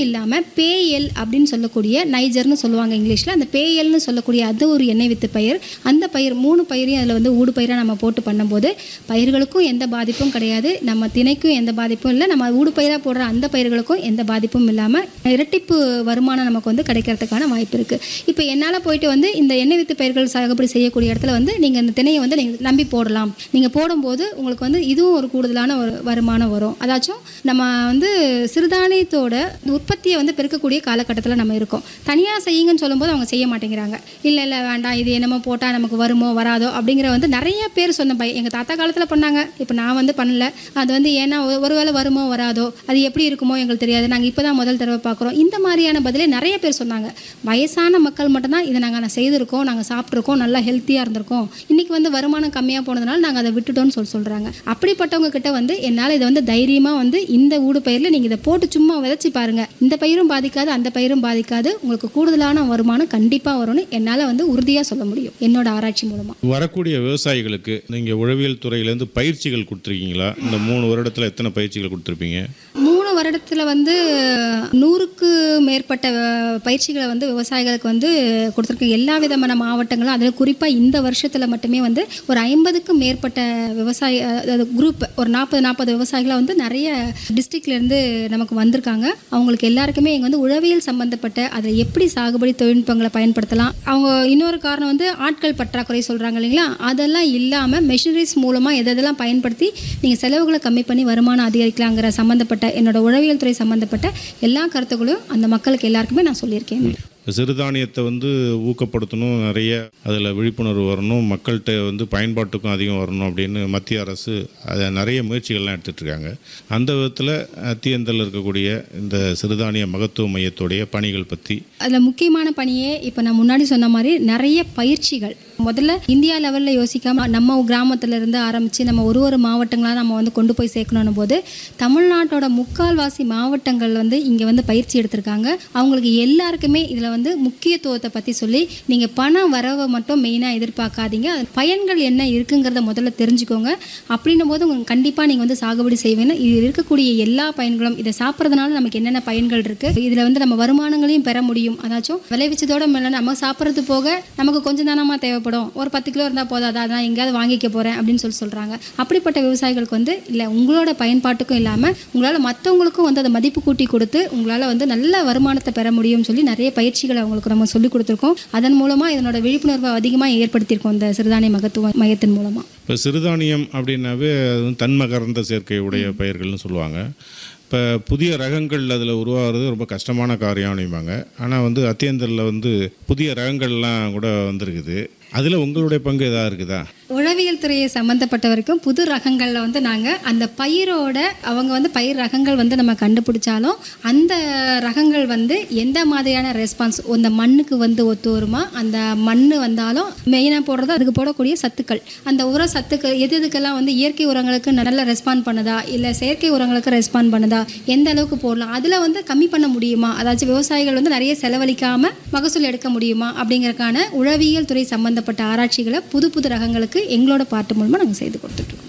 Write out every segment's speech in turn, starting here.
இல்லாமல் பேஎல் அப்படின்னு சொல்லக்கூடிய நைஜர்னு சொல்லுவாங்க இங்கிலீஷில் அந்த பேஎல்னு சொல்லக்கூடிய அது ஒரு எண்ணெய் வித்து பயிர் அந்த பயிர் மூணு பயிரையும் அதில் வந்து ஊடு பயிராக நம்ம போட்டு பண்ணும்போது பயிர்களுக்கும் எந்த பாதிப்பும் கிடையாது நம்ம திணைக்கும் எந்த பாதிப்பும் இல்லை நம்ம ஊடு பயிராக போடுற அந்த பயிர்களுக்கும் எந்த பாதிப்பும் இல்லாமல் இரட்டிப்பு வருமானம் நமக்கு வந்து கிடைக்கிறதுக்கான வாய்ப்பு இருக்குது இப்போ என்னால் போயிட்டு வந்து இந்த எண்ணெய் வித்து பயிர்கள் சாகுபடி செய்யக்கூடிய இடத்துல வந்து நீங்கள் இந்த திணையை வந்து நீங்கள் நம்பி போடலாம் நீங்கள் போடும்போது உங்களுக்கு வந்து இதுவும் ஒரு கூடுதலான ஒரு வருமானம் வரும் அதாச்சும் நம்ம வந்து சிறுதானியத்தோட உற்பத்தியை வந்து பெருக்கக்கூடிய காலகட்டத்தில் நம்ம இருக்கோம் தனியாக செய்யுங்கன்னு சொல்லும்போது அவங்க செய்ய மாட்டேங்கிறாங்க இல்லை இல்லை வேண்டாம் இது என்னமோ போட்டால் நமக்கு வருமோ வராதோ அப்படிங்கிற வந்து நிறைய பேர் சொன்ன பை எங்கள் தாத்தா காலத்தில் பண்ணாங்க இப்போ நான் வந்து பண்ணல அது வந்து ஏன்னா ஒரு- ஒருவேளை வருமோ வராதோ அது எப்படி இருக்குமோ எங்களுக்கு தெரியாது நாங்கள் இப்போ தான் முதல் தடவை பார்க்குறோம் இந்த மாதிரியான பதிலே நிறைய பேர் சொன்னாங்க வயசான மக்கள் மட்டும்தான் இதை நாங்கள் செய்திருக்கோம் நாங்கள் சாப்பிட்ருக்கோம் நல்லா ஹெல்த்தியாக இருந்திருக்கோம் இன்றைக்கி வந்து வருமானம் கம்மியாக போனதுனால நாங்கள் அதை விட்டுட்டோம்னு சொல்லி சொல்கிறாங்க அப்படிப்பட்டவங்க கிட்ட வந்து என்னால் இதை வந்து தைரியமாக வந்து இந்த ஊடு பயிரில் நீங்கள் இதை போட்டு சும்மா விதைச்சி பாருங்கள் இந்த பயிரும் பாதிக்காது அந்த பயிரும் பாதிக்காது உங்களுக்கு கூடுதலான வருமானம் கண்டிப்பாக வரும்னு என்னால் வந்து உறுதியாக சொல்ல முடியும் என்னோட ஆராய்ச்சி மூலமாக வரக்கூடிய விவசாயிகளுக்கு நீங்கள் உழவியல் துறையிலேருந்து பயிற்சிகள் கொடுத்துருக்கீங்களா இந்த மூணு வருடத்தில் எத்தனை பயிற்சிகள் கொடுத்துருப்பீங்க மூணு வருடத்தில் வந்து நூறுக்கு மேற்பட்ட அஹ், பயிற்சிகளை வந்து விவசாயிகளுக்கு வந்து கொடுத்துருக்கோம் எல்லா விதமான மாவட்டங்களும் அதில் குறிப்பாக இந்த வருஷத்தில் மட்டுமே வந்து ஒரு ஐம்பதுக்கும் மேற்பட்ட விவசாய அதாவது குரூப் ஒரு நாற்பது நாற்பது விவசாயிகளை வந்து நிறைய டிஸ்ட்ரிக்ட்லேருந்து நமக்கு வந்திருக்காங்க அவங்களுக்கு எல்லாருக்குமே இங்கே வந்து உழவியல் சம்மந்தப்பட்ட அதில் எப்படி சாகுபடி தொழில்நுட்பங்களை பயன்படுத்தலாம் அவங்க இன்னொரு காரணம் வந்து ஆட்கள் பற்றாக்குறை சொல்கிறாங்க இல்லைங்களா அதெல்லாம் இல்லாமல் மெஷினரிஸ் மூலமாக எது எதெல்லாம் பயன்படுத்தி நீங்கள் செலவுகளை கம்மி பண்ணி வருமானம் அதிகரிக்கலாங்கிற சம்மந்தப்பட்ட என்னோட உழவியல் துறை சம்மந்தப்பட்ட எல்லா கருத்துக்களையும் அந்த மக்களுக்கு எல்லாருக்குமே நான் சொல்லியிருக்கேன் சிறுதானியத்தை வந்து ஊக்கப்படுத்தணும் நிறைய அதில் விழிப்புணர்வு வரணும் மக்கள்கிட்ட வந்து பயன்பாட்டுக்கும் அதிகம் வரணும் அப்படின்னு மத்திய அரசு அதை நிறைய முயற்சிகள்லாம் எடுத்துட்டு இருக்காங்க அந்த விதத்தில் அத்தியந்தில் இருக்கக்கூடிய இந்த சிறுதானிய மகத்துவ மையத்துடைய பணிகள் பற்றி அதில் முக்கியமான பணியே இப்போ நான் முன்னாடி சொன்ன மாதிரி நிறைய பயிற்சிகள் முதல்ல இந்தியா லெவலில் யோசிக்காம நம்ம கிராமத்துல இருந்து ஆரம்பித்து நம்ம ஒரு ஒரு மாவட்டங்களாக நம்ம வந்து கொண்டு போய் சேர்க்கணும் போது தமிழ்நாட்டோட முக்கால்வாசி மாவட்டங்கள் வந்து இங்கே வந்து பயிற்சி எடுத்திருக்காங்க அவங்களுக்கு எல்லாருக்குமே இதில் வந்து முக்கியத்துவத்தை பற்றி சொல்லி நீங்கள் பண வரவை மட்டும் மெயினாக எதிர்பார்க்காதீங்க அது பயன்கள் என்ன இருக்குங்கிறத முதல்ல தெரிஞ்சுக்கோங்க அப்படின்னும் போது உங்களுக்கு கண்டிப்பாக நீங்கள் வந்து சாகுபடி செய்வீங்க இதில் இருக்கக்கூடிய எல்லா பயன்களும் இதை சாப்பிட்றதுனால நமக்கு என்னென்ன பயன்கள் இருக்குது இதில் வந்து நம்ம வருமானங்களையும் பெற முடியும் அதாச்சும் விளைவிச்சதோட மேலே நம்ம சாப்பிட்றது போக நமக்கு கொஞ்சம் தானமா தேவைப்படும் ஒரு பத்து கிலோ இருந்தால் போதாதா அதான் எங்கேயாவது வாங்கிக்க போகிறேன் அப்படின்னு சொல்லி சொல்கிறாங்க அப்படிப்பட்ட விவசாயிகளுக்கு வந்து இல்லை உங்களோட பயன்பாட்டுக்கும் இல்லாமல் உங்களால் மற்றவங்களுக்கும் வந்து அதை மதிப்பு கூட்டி கொடுத்து உங்களால் வந்து நல்ல வருமானத்தை பெற முடியும்னு சொல்லி நிறைய பயிற்சிகளை அவங்களுக்கு நம்ம சொல்லிக் கொடுத்துருக்கோம் அதன் மூலமாக இதனோட விழிப்புணர்வை அதிகமாக ஏற்படுத்தியிருக்கோம் இந்த சிறுதானிய மகத்துவ மையத்தின் மூலமாக இப்போ சிறுதானியம் அப்படின்னாவே அது வந்து தன்மகர்ந்த சேர்க்கை உடைய பயிர்கள்னு சொல்லுவாங்க இப்போ புதிய ரகங்கள் அதில் உருவாகிறது ரொம்ப கஷ்டமான காரியம் அப்படிம்பாங்க ஆனால் வந்து அத்தியந்தரில் வந்து புதிய ரகங்கள்லாம் கூட வந்திருக்குது அதில் உங்களுடைய பங்கு எதாவது இருக்குதா உழவியல் துறையை சம்மந்தப்பட்ட வரைக்கும் புது ரகங்களில் வந்து நாங்கள் அந்த பயிரோட அவங்க வந்து பயிர் ரகங்கள் வந்து நம்ம கண்டுபிடிச்சாலும் அந்த ரகங்கள் வந்து எந்த மாதிரியான ரெஸ்பான்ஸ் அந்த மண்ணுக்கு வந்து ஒத்து வருமா அந்த மண் வந்தாலும் மெயினாக போடுறது அதுக்கு போடக்கூடிய சத்துக்கள் அந்த உர சத்துக்கள் எது எதுக்கெல்லாம் வந்து இயற்கை உரங்களுக்கு நல்ல ரெஸ்பாண்ட் பண்ணுதா இல்லை செயற்கை உரங்களுக்கு ரெஸ்பாண்ட் பண்ணுதா எந்த அளவுக்கு போடலாம் அதில் வந்து கம்மி பண்ண முடியுமா அதாச்சும் விவசாயிகள் வந்து நிறைய செலவழிக்காமல் மகசூல் எடுக்க முடியுமா அப்படிங்கறக்கான உழவியல் துறை சம்மந்தப்பட்ட ஆராய்ச்சிகளை புது புது ரகங்களுக்கு எங்களோட பாட்டு மூலமாக நாங்கள் செய்து கொடுத்துட்ருக்கோம்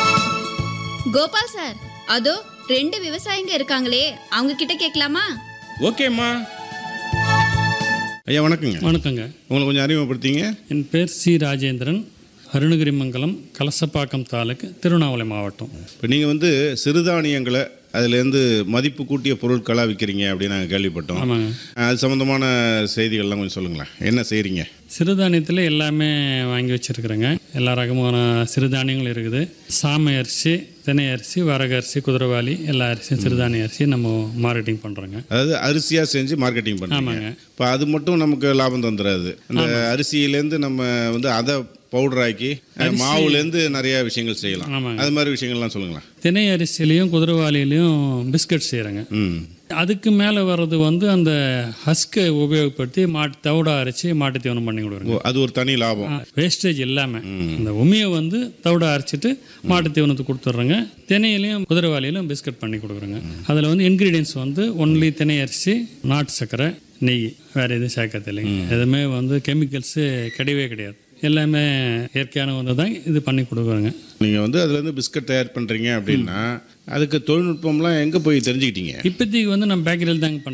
கோபால் சார் அதோ ரெண்டு விவசாயிங்க இருக்காங்களே அவங்க கிட்ட கேட்கலாமா ஓகேம்மா ஐயா வணக்கங்க வணக்கங்க உங்களை கொஞ்சம் அறிமுகப்படுத்திங்க என் பேர் சி ராஜேந்திரன் அருணகிரிமங்கலம் கலசப்பாக்கம் தாலுக்கு திருவண்ணாமலை மாவட்டம் இப்போ நீங்கள் வந்து சிறுதானியங்களை அதுலேருந்து மதிப்பு கூட்டிய பொருட்களாக விற்கிறீங்க அப்படின்னு நாங்கள் கேள்விப்பட்டோம் ஆமாங்க அது சம்மந்தமான செய்திகள்லாம் கொஞ்சம் சொல்லுங்களேன் என்ன செய்கிறீங்க சிறுதானியத்தில் எல்லாமே வாங்கி வச்சுருக்குறேங்க எல்லா ரகமான சிறுதானியங்களும் இருக்குது சாமை அரிசி தினை அரிசி வரகு அரிசி குதிரைவாளி எல்லா அரிசியும் சிறுதானிய அரிசி நம்ம மார்க்கெட்டிங் பண்ணுறோங்க அதாவது அரிசியாக செஞ்சு மார்க்கெட்டிங் பண்ணுறீங்க ஆமாங்க இப்போ அது மட்டும் நமக்கு லாபம் தந்துடாது அந்த அரிசியிலேருந்து நம்ம வந்து அதை பவுடர் ஆக்கி மாவுலேருந்து நிறைய விஷயங்கள் செய்யலாம் ஆமாங்க. அது மாதிரி விஷயங்கள்லாம் சொல்லுங்களேன் தினை அரிசிலையும் குதிரைவாளிலையும் பிஸ்கட் செய்கிறேங்க ம் அதுக்கு மேலே வர்றது வந்து அந்த ஹஸ்கை உபயோகப்படுத்தி மாட்டு தவிட அரைச்சி மாட்டு தீவனம் பண்ணி கொடுக்குறேங்க ஓ அது ஒரு தனி லாபம் வேஸ்டேஜ் எல்லாமே இந்த உமியை வந்து தவிட அரைச்சிட்டு மாட்டு தீவனத்துக்கு கொடுத்துட்றேங்க தினையிலையும் குதிரைவாளியிலும் பிஸ்கட் பண்ணி கொடுக்குறேங்க அதில் வந்து இன்க்ரீடியன்ஸ் வந்து ஒன்லி தினை அரிசி நாட்டு சர்க்கரை நெய் வேறு எதுவும் சேர்க்கறது இல்லைங்க எதுவுமே வந்து கெமிக்கல்ஸு கிடையவே கிடையாது எல்லாமே இயற்கையான வந்து தான் இது பண்ணி கொடுக்குறோங்க நீங்கள் வந்து அதுலேருந்து பிஸ்கட் தயார் பண்ணுறீங்க அப்படின்னா அதுக்கு தொழில்நுட்பம்லாம் எங்கே போய் தெரிஞ்சுக்கிட்டீங்க இப்போதைக்கு வந்து நம்ம பேக்கரியில் தாங்க